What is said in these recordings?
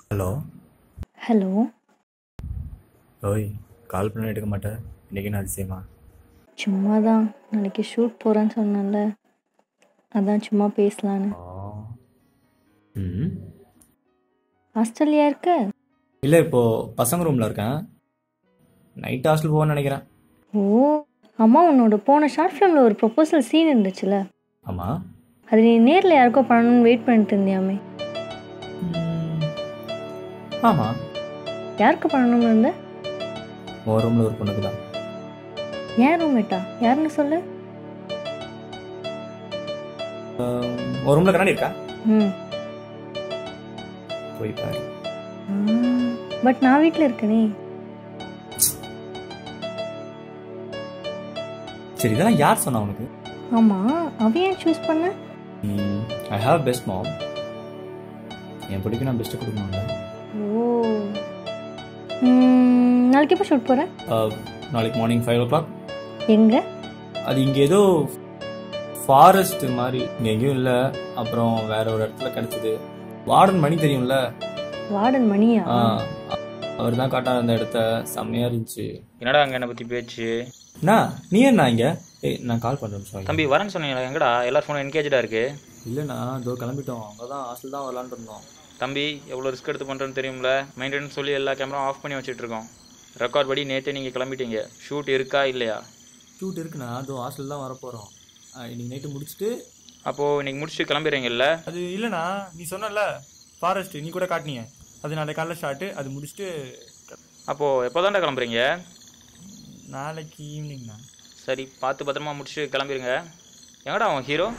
Hello hello ஓய் கால் பண்ண எடுக்க மாட்டேன் இன்றைக்கி நான் அதிசயமா சும்மா தான் நாளைக்கு ஷூட் போகிறேன்னு சொன்னேன்ல அதான் சும்மா பேசலான்னு ம் ஆஸ்திரேலியா இருக்க இல்லை இப்போது பசங்க ரூமில் இருக்கேன் நைட் ஹாஸ்டல் போவேன்னு நினைக்கிறேன் ஓ அம்மா உன்னோட போன ஷார்ட் ஃபிலிமில் ஒரு ப்ரொபோசல் சீன் இருந்துச்சுல ஆமாம் அது நீ நேரில் யாருக்கோ பண்ணணும்னு வெயிட் பண்ணிட்டு இருந்தியாமே ஆமாம் யாருக்கு பண்ணணும்னு இருந்த உன் ரூமில் ஒரு பொண்ணுக்கு தான் ஏன் ரூம்மேட்டா யாருன்னு சொல்லு ஒரு ரூமில் கண்ணாடி இருக்கா ம் போய் பாரு பட் நான் வீட்டில் இருக்கனே சரி இதெல்லாம் யார் சொன்னா உனக்கு ஆமாம் அவ ஏன் சூஸ் பண்ண ஐ ஹாவ் பெஸ்ட் மாம் என் பிடிக்கும் நான் பெஸ்ட்டு கொடுக்கணும்ல ஓ ம், நாளைக்கு எப்போ ஷூட் போகிறேன் Uh, நாளைக்கு மார்னிங் ஃபைவ் ஓ கிளாக் எங்கே அது இங்கே ஏதோ ஃபாரஸ்ட் மாதிரி இங்கே எங்கேயும் இல்லை அப்புறம் வேற ஒரு இடத்துல கிடச்சிது வார்டன் மணி தெரியும்ல வார்டன் மணியா அவர் தான் காட்டார் அந்த இடத்த செம்மையாக இருந்துச்சு என்னடா அங்கே என்னை பற்றி பேச்சு அண்ணா நீ என்ன இங்கே ஏய் நான் கால் பண்ணுறேன் சாரி தம்பி வரேன்னு சொன்னீங்களா எங்கடா எல்லார் ஃபோனும் என்கேஜாக இருக்கு இல்லைண்ணா இதோ கிளம்பிட்டோம் அங்கே தான் ஹாஸ்டல் தான் வரலான்னு இருந்தோம் தம்பி எவ்வளோ ரிஸ்க் எடுத்து பண்ணுறேன்னு தெரியும்ல மெயின்டெனன்ஸ் சொல்லி எல்லா கேமரா ஆஃப் பண்ணி வச்சுட்டு இருக்கோம் ரெக்கார்ட் படி நேற்றே நீங்கள் கிளம்பிட்டீங்க ஷூட் இருக்கா இல்லையா ஷூட் இருக்குண்ணா அதோ ஹாஸ்டல் தான் வரப்போகிறோம் இன்னைக்கு நைட்டு முடிச்சுட்டு அப்போது இன்னைக்கு முடிச்சுட்டு கிளம்பிடுறீங்கல்ல அது இல்லைண்ணா நீ சொன்னல ஃபாரஸ்ட் நீ கூட காட்டினீங்க அது நாளைக்கு காலைல ஷார்ட்டு அது முடிச்சுட்டு அப்போது எப்போ தாண்டா கிளம்புறீங்க நாளைக்கு ஈவினிங்ண்ணா சரி பார்த்து பத்திரமா முடிச்சுட்டு கிளம்பிடுங்க எங்கடா அவன் ஹீரோ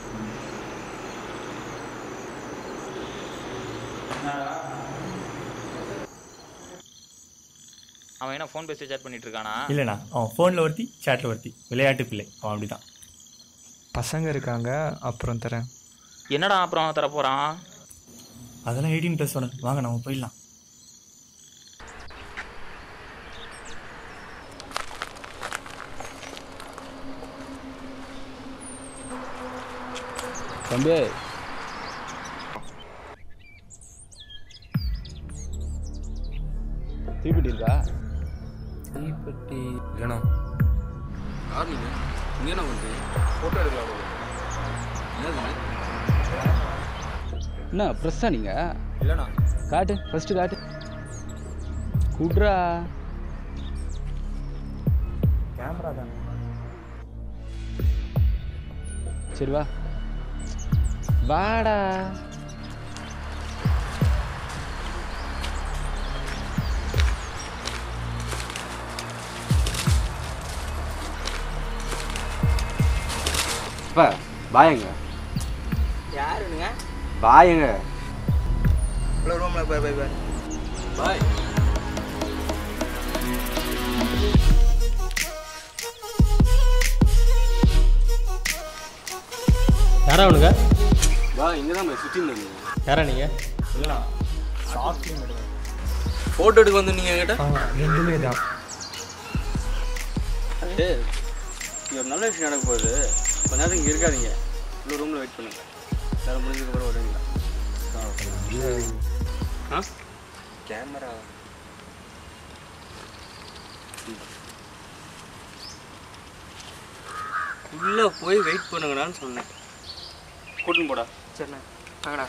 அவன் என்ன ஃபோன் பேசி சேட் பண்ணிட்டு இருக்கானா இல்லைண்ணா அவன் ஃபோனில் ஒருத்தி சேட்டில் ஒருத்தி விளையாட்டு பிள்ளை அவன் அப்படி தான் பசங்க இருக்காங்க அப்புறம் தரேன் என்னடா அப்புறம் தர போகிறான் அதெல்லாம் எயிட்டீன் ப்ளஸ் ஒன்று வாங்க நம்ம போயிடலாம் தம்பி தீப்பெட்டி இருக்கா தீப்பெட்டி இல்லைண்ணா யார் நீங்கள் இங்கே என்ன பண்ணுறீங்க ஃபோட்டோ எடுக்கலாம் என்னது என்ன ப்ரெஸ்ஸா நீங்கள் இல்லைண்ணா காட்டு ஃபஸ்ட்டு காட்டு குட்ரா கேமரா தான் சரி வா வாடா அப்பா பாயங்க யாருங்க பாயங்க இவ்வளோ ரூமில் போய் போய் போய் பாய் யாரா அவனுங்க பா இங்கே தான் சுற்றி இருந்தீங்க யாரா நீங்க இல்லைண்ணா ஷார்ட் ஃபிலிம் எடுக்கிறேன் ஃபோட்டோ எடுக்க வந்து நீங்கள் என்கிட்ட ரெண்டுமே தான் அது இங்கே ஒரு நல்ல விஷயம் நடக்க போகுது கொஞ்ச நேரம் இங்கே இருக்காதீங்க இவ்வளோ ரூமில் வெயிட் பண்ணுங்க வேறு முடிஞ்சதுக்கப்புறம் வருவீங்களா ஆ கேமரா உள்ளே போய் வெயிட் பண்ணுங்கடான்னு சொன்னேன் கூட்டின்னு போடா சரிண்ணே வாங்கடா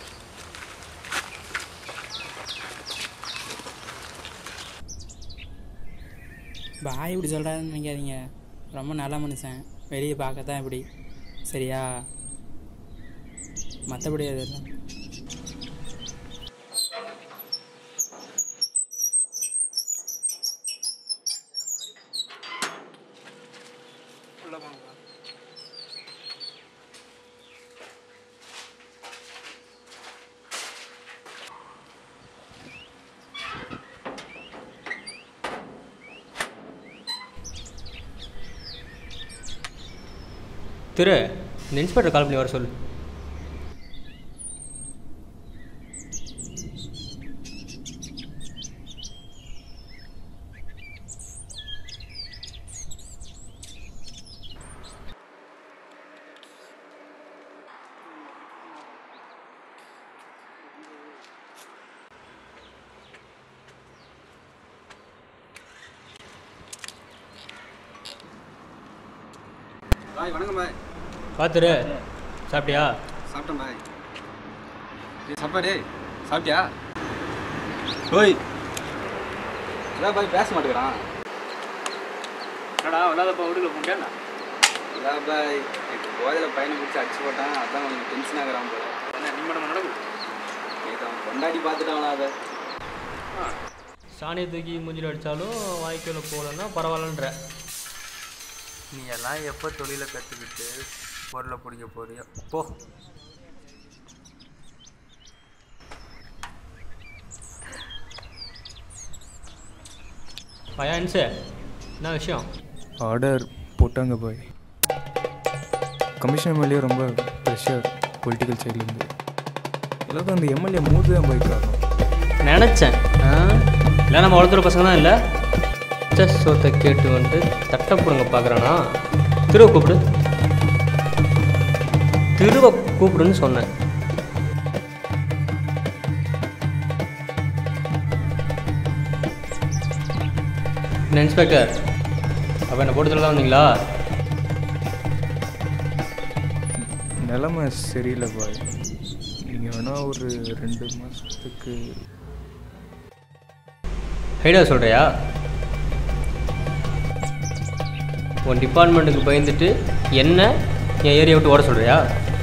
பாய் இப்படி சொல்கிறாருன்னு நினைக்காதீங்க ரொம்ப நல்ல மனுஷன் வெளியே பார்க்க தான் இப்படி சரியா மற்றபடி அதெல்லாம் திரு இந்த இன்ஸ்பெக்டர் கால் பண்ணி வர சொல்லு பாய் வணக்கம் பாய் பார்த்துரு சாப்பிட்டியா சாப்பிட்டேன் பாய் டேய் சாப்பாடு சாப்பிட்டியா ஓய் அதான் பாய் பேச மாட்டேங்கிறான் என்னடா விளாதப்பா வீட்டுக்குள்ள போட்டேன் அதான் பாய் கோதையில் பையனை பிடிச்சி அடிச்சு போட்டான் அதான் கொஞ்சம் டென்ஷன் ஆகிறான் போல என்ன நீ மட்டும் நடக்கும் நேற்று அவன் கொண்டாடி பார்த்துட்டாங்களா அதை சாணியை தூக்கி மூஞ்சில் அடித்தாலும் வாய்க்குள்ள போகலன்னா பரவாயில்லன்ற நீ எல்லாம் எப்போ தொழிலை கற்றுக்கிட்டு பொருளை பிடிக்க போறியோ போ பயான்ஸு என்ன விஷயம் ஆர்டர் போட்டாங்க பாய் கமிஷன் மேலேயே ரொம்ப ப்ரெஷர் பொலிட்டிக்கல் சைட்லேருந்து எல்லாருக்கும் அந்த எம்எல்ஏ மூது தான் பாய் காரணம் நினச்சேன் ஆ இல்லை நம்ம வளர்த்துற பசங்க தான் இல்லை செஸ் சோத்தை கேட்டு வந்து தட்டை பிடுங்க பார்க்குறானா திருவ கூப்பிடு திருவ கூப்பிடுன்னு சொன்னேன் என்ன இன்ஸ்பெக்டர் அப்போ என்ன போட்டதில் தான் வந்தீங்களா நிலமை சரியில்லை பாய் நீங்கள் வேணால் ஒரு ரெண்டு மாதத்துக்கு ஹைடா சொல்கிறியா உன் டிபார்ட்மெண்ட்டுக்கு பயந்துட்டு என்ன என் ஏரியா விட்டு ஓட சொல்கிறியா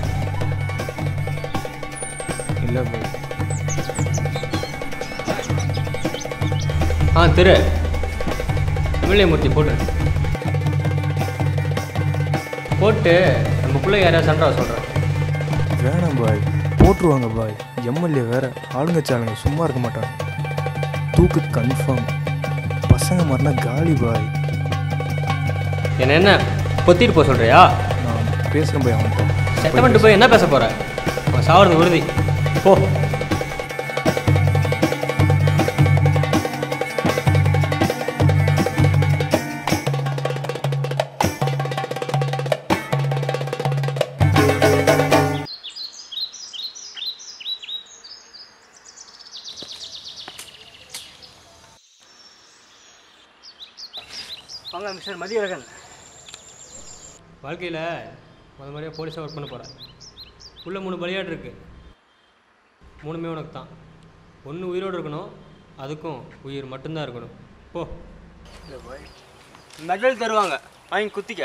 இல்லை பாய் ஆ திரு எம்எல்ஏ மூர்த்தி போட்டு போட்டு நம்ம பிள்ளை யாரையா சண்டா சொல்கிறேன் வேணாம் பாய் போட்டுருவாங்க பாய் எம்எல்ஏ வேற ஆளுங்க சாளுங்க சும்மா இருக்க மாட்டாங்க தூக்கு கன்ஃபார்ம் பசங்க மாதிரினா காலி பாய் என்ன என்ன பொத்திட்டு போக சொல்கிறியா நான் பேசுகிறேன் பாய் அவன்கிட்ட செட்டமெண்ட் போய் என்ன பேச போகிற அவன் சாவறது உறுதி போ வாங்க மிஸ்டர் மதியழகன் வாழ்க்கையில் முத மாதிரியாக போலீஸாக ஒர்க் பண்ண போகிறேன் உள்ள மூணு பலியாடு இருக்கு மூணுமே உனக்கு தான் ஒன்று உயிரோடு இருக்கணும் அதுக்கும் உயிர் மட்டும்தான் இருக்கணும் போ மெடல் தருவாங்க வாங்கி குத்திக்க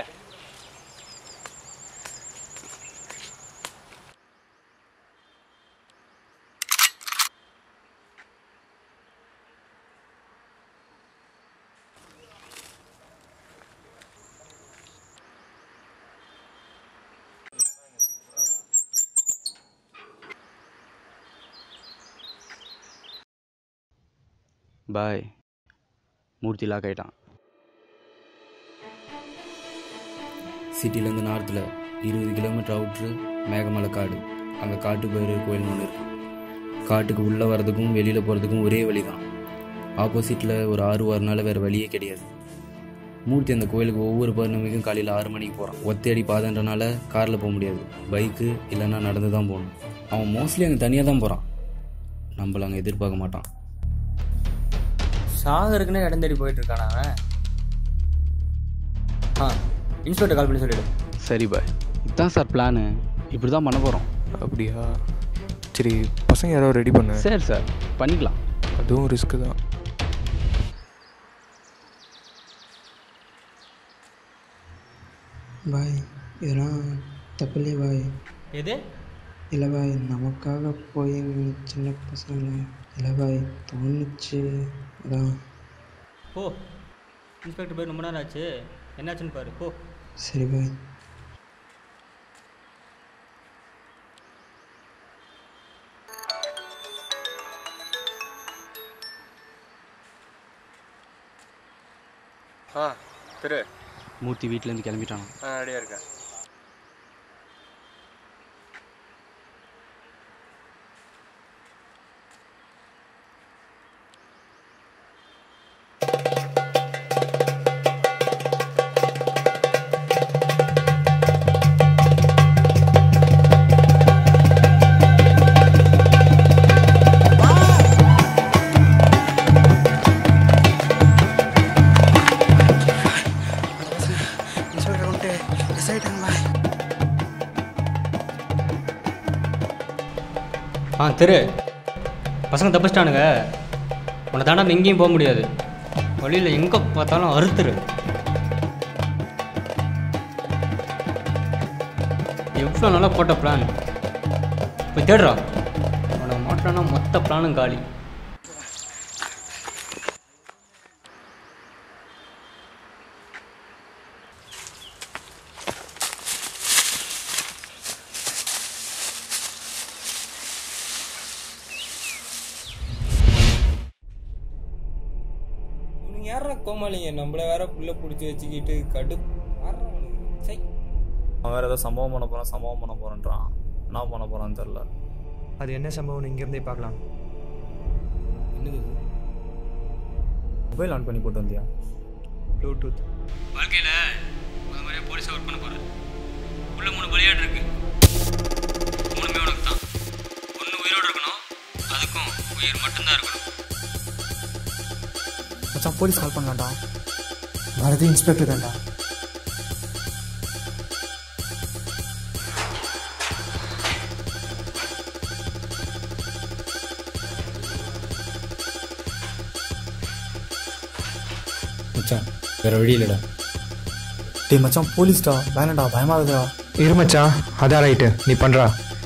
பாய் மூர்த்தி லாக் ஆயிட்டான் சிட்டிலேருந்து நார்த்தில் இருபது கிலோமீட்டர் அவுட்ரு மேகமலை காடு அங்கே காட்டு பைரவர் கோயில் ஒன்று இருக்கு காட்டுக்கு உள்ளே வர்றதுக்கும் வெளியில் போகிறதுக்கும் ஒரே வழி தான் ஆப்போசிட்டில் ஒரு ஆறு வாரனால வேறு வழியே கிடையாது மூர்த்தி அந்த கோயிலுக்கு ஒவ்வொரு பௌர்ணமிக்கும் காலையில் ஆறு மணிக்கு போகிறான் ஒத்தையடி பாதைன்றனால காரில் போக முடியாது பைக்கு இல்லைன்னா நடந்து தான் போகணும் அவன் மோஸ்ட்லி அங்கே தனியாக தான் போகிறான் நம்மள அங்கே எதிர்பார்க்க மாட்டான் சாகருக்குன்னே இடம் தேடி போயிட்டு இருக்கானா அவன் ஆ இன்ஸ்பெக்டர் கால் பண்ணி சொல்லிடு சரி பாய் இதுதான் சார் பிளானு இப்படி தான் பண்ண போகிறோம் அப்படியா சரி பசங்க யாராவது ரெடி பண்ணு சரி சார் பண்ணிக்கலாம் அதுவும் ரிஸ்க்கு தான் பாய் இதெல்லாம் தப்பில்லையே பாய் எது இல்லை பாய் நமக்காக போய் சின்ன பசங்க இல்லை பாய் தோணுச்சு அதான் போ இன்ஸ்பெக்டர் போய் ரொம்ப நேரம் ஆச்சு என்னாச்சுன்னு பாரு போ சரி பாய் ஆ திரு மூர்த்தி வீட்டிலேருந்து கிளம்பிட்டான் ஆ ரெடியாக இருக்கேன் இன்ஸ்பெக்டர் வந்துட்டு டிசைட் ஆ திரு பசங்க தப்பிச்சிட்டானுங்க உன்னை தாண்டாம எங்கேயும் போக முடியாது வழியில் எங்கே பார்த்தாலும் அறுத்துரு எவ்வளோ நல்லா போட்ட பிளான் போய் தேடுறா உன்னை மாட்டானா மொத்த பிளானும் காலி இவனுங்க யாரா கோமாளிங்க நம்மள வேற புள்ள பிடிச்சி வச்சுக்கிட்டு கடு யாரா அவனுங்க சை அவன் வேறு ஏதோ சம்பவம் பண்ண போகிறான் சம்பவம் பண்ண போகிறேன்றான் என்ன பண்ண போகிறான்னு தெரில அது என்ன சம்பவம் இங்கேருந்தே பார்க்கலாம் என்னது இது? மொபைல் ஆன் பண்ணி போட்டு வந்தியா ப்ளூடூத் வாழ்க்கையில் முத மாதிரியே போலீஸாக ஒர்க் பண்ண போகிறேன் உள்ள மூணு பலியாடு இருக்கு மூணுமே உனக்கு தான் ஒன்று உயிரோடு இருக்கணும் அதுக்கும் உயிர் மட்டும்தான் இருக்கணும் மச்சான் போலீஸ் கால் பண்ணலாம்டா வரது இன்ஸ்பெக்டர் தான்டா மச்சான் வேற வழி இல்லைடா டேய் மச்சான் போலீஸ்டா வேணாடா பயமாகுதுடா இரு மச்சான் அதான் ரைட்டு நீ பண்றா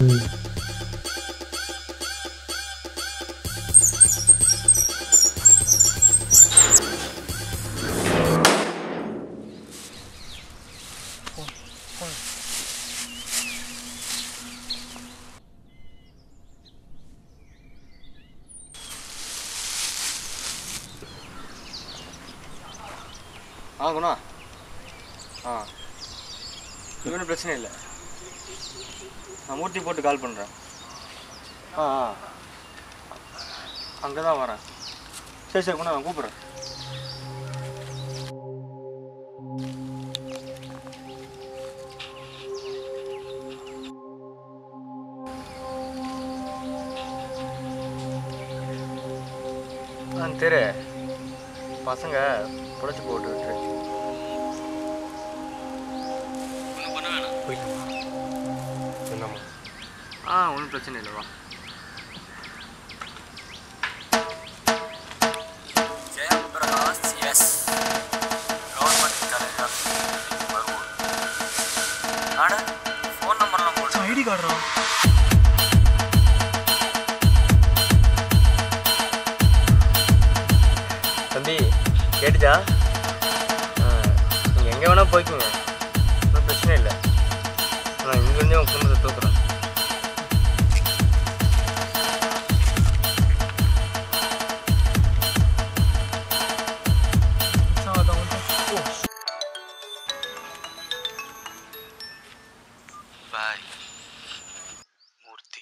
ஆ குணா ஆ ஒன்றும் பிரச்சனை இல்லை நான் மூர்த்தி போட்டு கால் பண்ணுறேன் ஆ ஆ அங்கே தான் வரேன் சரி சரி குணா நான் கூப்பிட்றேன் ஆ தெரு பசங்க புடைச்சி போட்டு விட்டுரு ஒன்றும் பண்ண வேணாம் போயிட்டு என்னம்மா ஆ ஒன்றும் பிரச்சனை இல்லை வா ஜெயபிரகாஷ் எஸ் கவர்மெண்ட் காலேஜ் வருவோம் ஆட ஃபோன் நம்பர்லாம் போட்டு ஐடி கார்டா தம்பி கேட்டுச்சா நீங்கள் எங்கே வேணால் போய்க்குங்க ஒன்றும் பிரச்சனை இல்லை நான் இங்கேருந்தே உங்கள் குடும்பத்தை தூக்குறேன் பாய் மூர்த்தி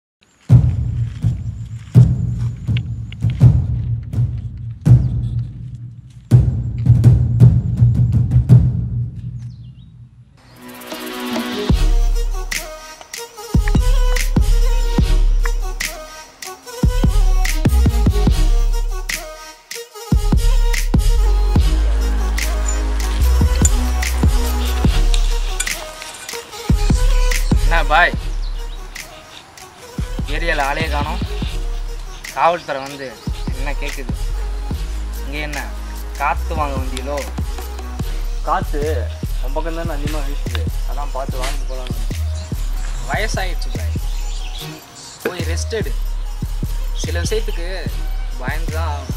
என்ன பாய் ஏரியாவில் ஆளே காணோம் காவல்துறை வந்து என்ன கேட்குது இங்கே என்ன காற்று வாங்க வந்தீங்களோ காற்று உன் பக்கம் தான் அதிகமாக வீசுது அதான் பார்த்து வாங்கி போகலாம் வயசாயிடுச்சு பாய் போய் ரெஸ்ட் எடு சில விஷயத்துக்கு பயந்து தான் ஆகணும்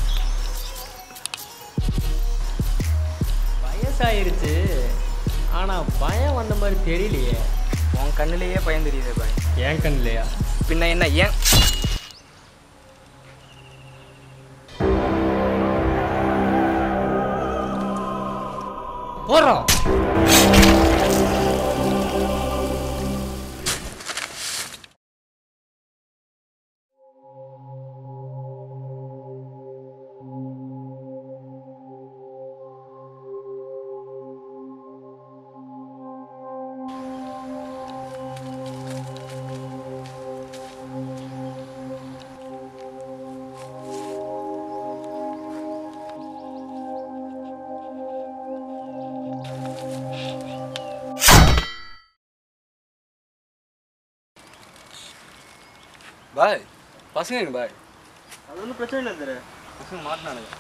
வயசாயிருச்சு ஆனால் பயம் வந்த மாதிரி தெரியலையே உன் கண்ணிலேயே பயம் தெரியுது பாய் ஏன் கண்ணிலையா பின்ன என்ன ஏன் போடுறோம் பாய் பசங்க எங்க பாய் அது ஒன்றும் பிரச்சனை இல்லை தர பசங்க மாட்டினானுங்க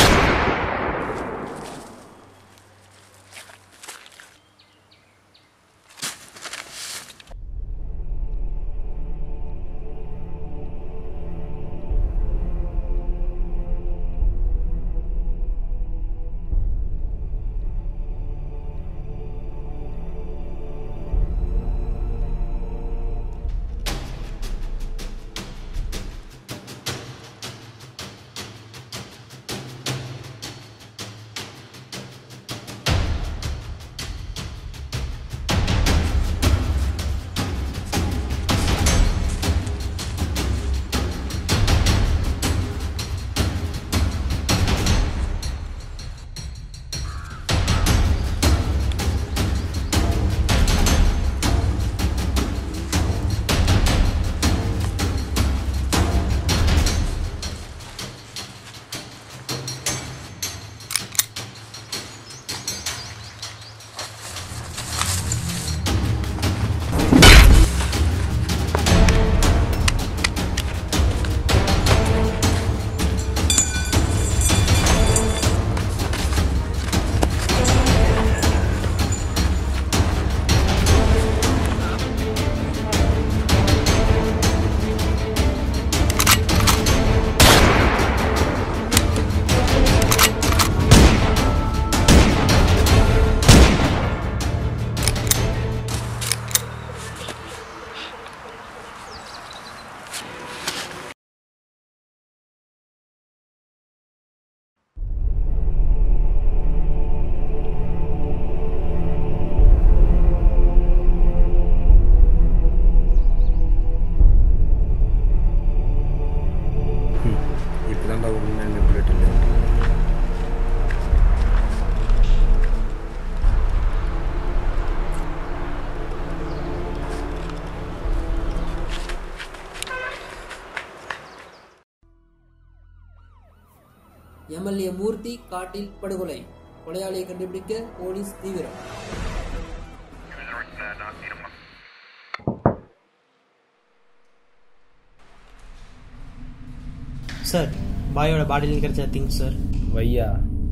இப்போ தான்டா உண்மையான புல்லட் இல்லை எம்எல்ஏ மூர்த்தி காட்டில் படுகொலை கொலையாளியை கண்டுபிடிக்க போலீஸ் தீவிரம் சார் பாயோட பாடியில் கிடைச்ச திங்ஸ் சார் வையா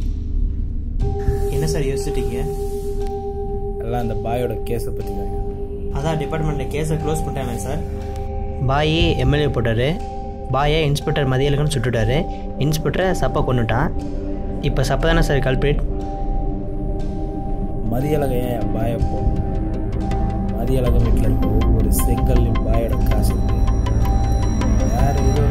என்ன சார் யோசிச்சிட்டீங்க எல்லாம் அந்த பாயோட கேஸை பற்றி தான் அதான் டிபார்ட்மெண்ட்டில் கேஸை க்ளோஸ் பண்ணிட்டாங்க சார் பாய் எம்எல்ஏ போட்டார் பாயை இன்ஸ்பெக்டர் மதியழகன் சுட்டுட்டாரு இன்ஸ்பெக்டரை சப்பை கொண்டுட்டான் இப்போ சப்பை தானே சார் கல்பிரேட் மதியழக ஏன் பாய போகணும் மதியழகம் வீட்டில் இருக்க ஒவ்வொரு செங்கல்லையும் பாயோட காசு இருக்கு வேற ஏதோ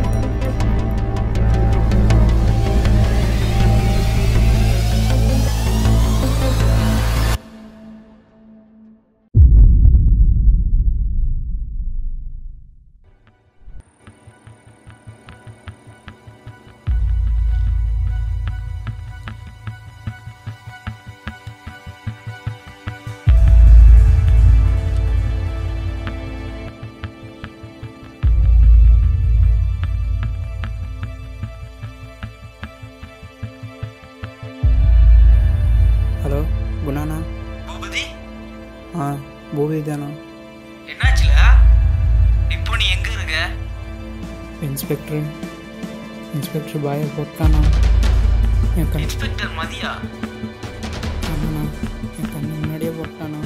ஹலோ குணாண்ணா பூபதி ஆ பூபதி தானா என்னாச்சுல இப்போ நீ எங்கே இருக்க இன்ஸ்பெக்டர் இன்ஸ்பெக்டர் பாயை போட்டானா என் கண் இன்ஸ்பெக்டர் மதியா ஆமாண்ணா என் கண்ணு முன்னாடியே போட்டானா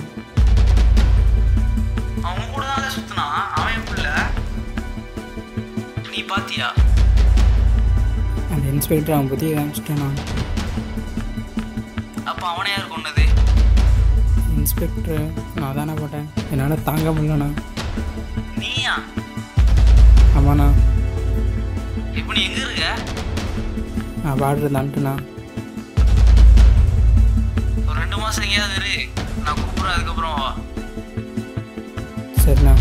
அவன் கூட தான் சுத்தினான் அவன் புள்ள நீ பாத்தியா அந்த இன்ஸ்பெக்டர் அவன் பற்றி காமிச்சிட்டானா அப்போ அவனை யார் கொண்டது இன்ஸ்பெக்டர் நான் தானே போட்டேன் என்னால் தாங்க முடியலண்ணா நீயா ஆமாண்ணா இப்போ நீ எங்கே இருக்க நான் பாடுறது தான்ட்டுண்ணா ஒரு ரெண்டு மாதம் எங்கேயாவது இரு நான் கூப்பிட்றேன் அதுக்கப்புறம் வா சரிண்ணா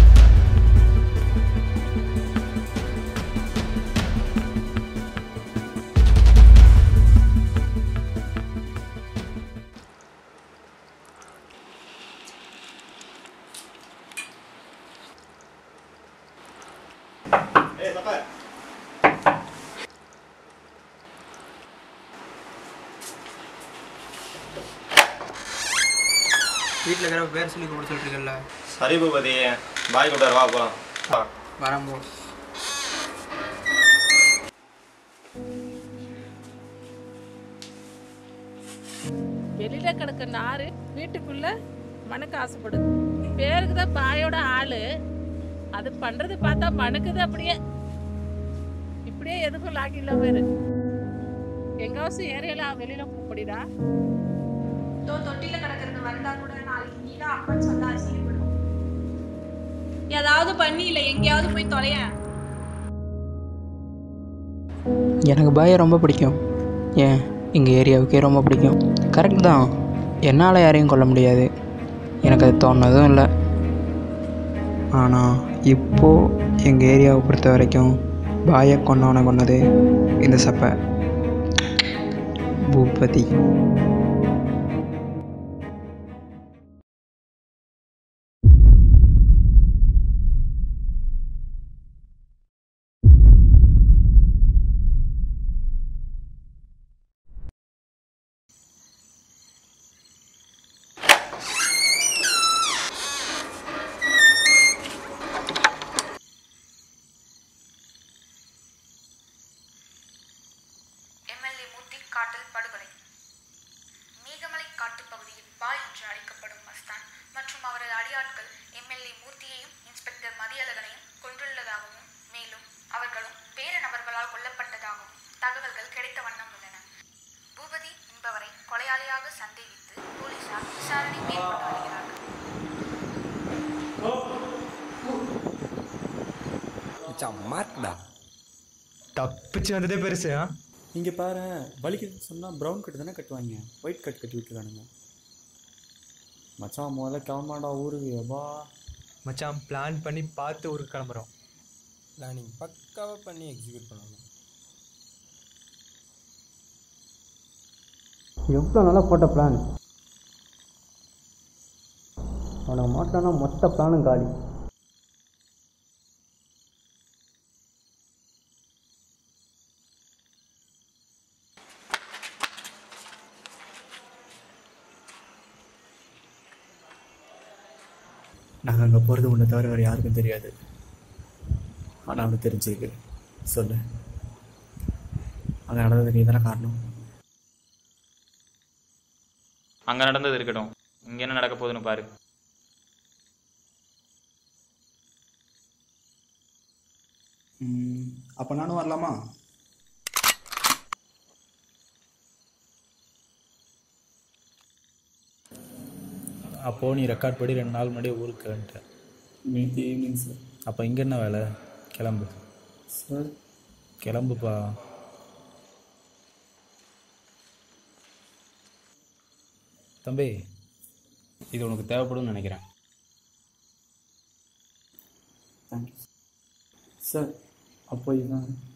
வீட்டில் இருக்கிற பேர் சொல்லி கூப்பிட சொல்லிருக்கல சரி பூபதி பாய் கூட்டார் வா போலாம் வரேன் போ வெளியில கிடக்க நாறு வீட்டுக்குள்ள மணக்க ஆசைப்படுது பேருக்கு தான் பாயோட ஆளு அது பண்றது பார்த்தா மணக்குது அப்படியே இப்படியே எதுக்கும் லாக்கி இல்லாம இரு எங்காவது ஏரியால வெளியில போக முடியுதா தோ தொட்டில கிடக்கிறது வந்தா கூட நாளைக்கு நீ தான் அப்பன்னு சொல்ல அசிங்கப்படும் ஏதாவது பண்ணி இல்லை எங்கேயாவது போய் தொலையேன் எனக்கு பாயை ரொம்ப பிடிக்கும் ஏன் எங்கள் ஏரியாவுக்கே ரொம்ப பிடிக்கும் கரெக்ட் தான் என்னால் யாரையும் கொல்ல முடியாது எனக்கு அது தோணுனதும் இல்லை ஆனால் இப்போது எங்கள் ஏரியாவை பொறுத்த வரைக்கும் பாயை கொண்டவனை கொண்டது இந்த சப்பை பூபதி எம்எல்ஏ மூர்த்தி காட்டில் படுகொலை மேகமலை காட்டுப் பகுதியில் பாய் என்று அழைக்கப்படும் மஸ்தான் மற்றும் அவரது அடியாட்கள் எம்எல்ஏ மூர்த்தியையும் இன்ஸ்பெக்டர் மதியழகனையும் கொன்றுள்ளதாகவும் மேலும் அவர்களும் வேறு நபர்களால் கொல்லப்பட்டதாகவும் தகவல்கள் கிடைத்த வண்ணம் உள்ளன பூபதி என்பவரை கொலையாளியாக சந்தேகித்து போலீசார் விசாரணை மேற்கொண்டு வருகிறார்கள் மார்க்டா தப்பிச்சு வந்ததே பெருசு ஆ இங்கே பாரு வலிக்குதுன்னு சொன்னால் ப்ரௌன் கட் தானே கட்டுவாங்க ஒயிட் கட் கட்டி விட்டுருக்கானுங்க மச்சான் முதல்ல கிளம்பாடா ஊருக்கு எபா மச்சான் பிளான் பண்ணி பார்த்து ஊருக்கு கிளம்புறோம் பிளானிங் பக்காவாக பண்ணி எக்ஸிக்யூட் பண்ணணும் எவ்வளோ நல்லா போட்ட பிளான் அவனை மாட்டானா மொத்த பிளானும் காலி நாங்கள் அங்கே போகிறது உன்னை தவிர வேறு யாருக்கும் தெரியாது ஆனால் அவனுக்கு தெரிஞ்சிருக்கு சொல்லு அங்கே நடந்தது நீ தானே காரணம் அங்க நடந்தது இருக்கட்டும் இங்க என்ன நடக்க போகுதுன்னு பாரு அப்போ நானும் வரலாமா அப்போது நீ ரெக்கார்ட் படி ரெண்டு நாள் முன்னாடியே ஊருக்கு வந்துட்ட நேற்று ஈவினிங் சார் அப்போ இங்கே என்ன வேலை கிளம்பு சார் கிளம்புப்பா தம்பி இது உனக்கு தேவைப்படும்னு நினைக்கிறேன் தேங்க்யூ சார் அப்போ இதுதான்